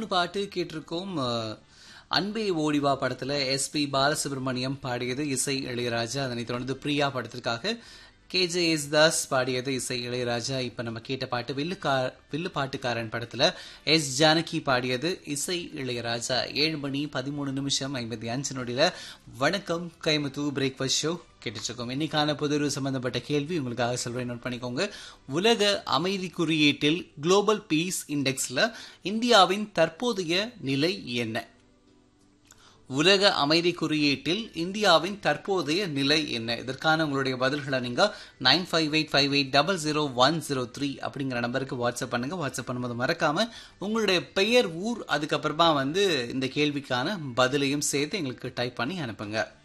பாட்டு கேட்டிருக்கோம் அஹ், அன்பே ஓடிவா படத்துல எஸ்பி பாலசுப்ரமணியம் பாடியது இசை இளையராஜா அதனைத் தொடர்ந்து பிரியா படத்திற்காக கே ஜே எஸ் தாஸ் பாடியது இசை இளையராஜா இப்ப நம்ம கேட்ட பாட்டு வில்லுக்கா வில்லு பாட்டுக்காரன் படத்துல எஸ் ஜானகி பாடியது இசை இளையராஜா ஏழு மணி பதிமூணு நிமிஷம் ஐம்பத்தி அஞ்சு நொடியில வணக்கம் கைமுத்து பிரேக்ஃபாஸ்ட் ஷோ கேட்டுருக்கோம் இன்னைக்கான பொது சம்பந்தப்பட்ட கேள்வி உங்களுக்காக சொல்றேன் நோட் பண்ணிக்கோங்க உலக அமைதி குறியீட்டில் குளோபல் பீஸ் இண்டெக்ஸ்ல இந்தியாவின் தற்போதைய நிலை என்ன உலக அமைதி குறியீட்டில் இந்தியாவின் தற்போதைய நிலை என்ன இதற்கான உங்களுடைய பதில்களை நீங்க nine five eight five eight double zero one zero three அப்படிங்கிற நம்பருக்கு வாட்ஸ்அப் பண்ணுங்க வாட்ஸ்அப் பண்ணும்போது மறக்காம உங்களுடைய பெயர் ஊர் அதுக்கப்புறமா வந்து இந்த கேள்விக்கான பதிலையும் சேர்த்து எங்களுக்கு டைப் பண்ணி அனுப்புங்க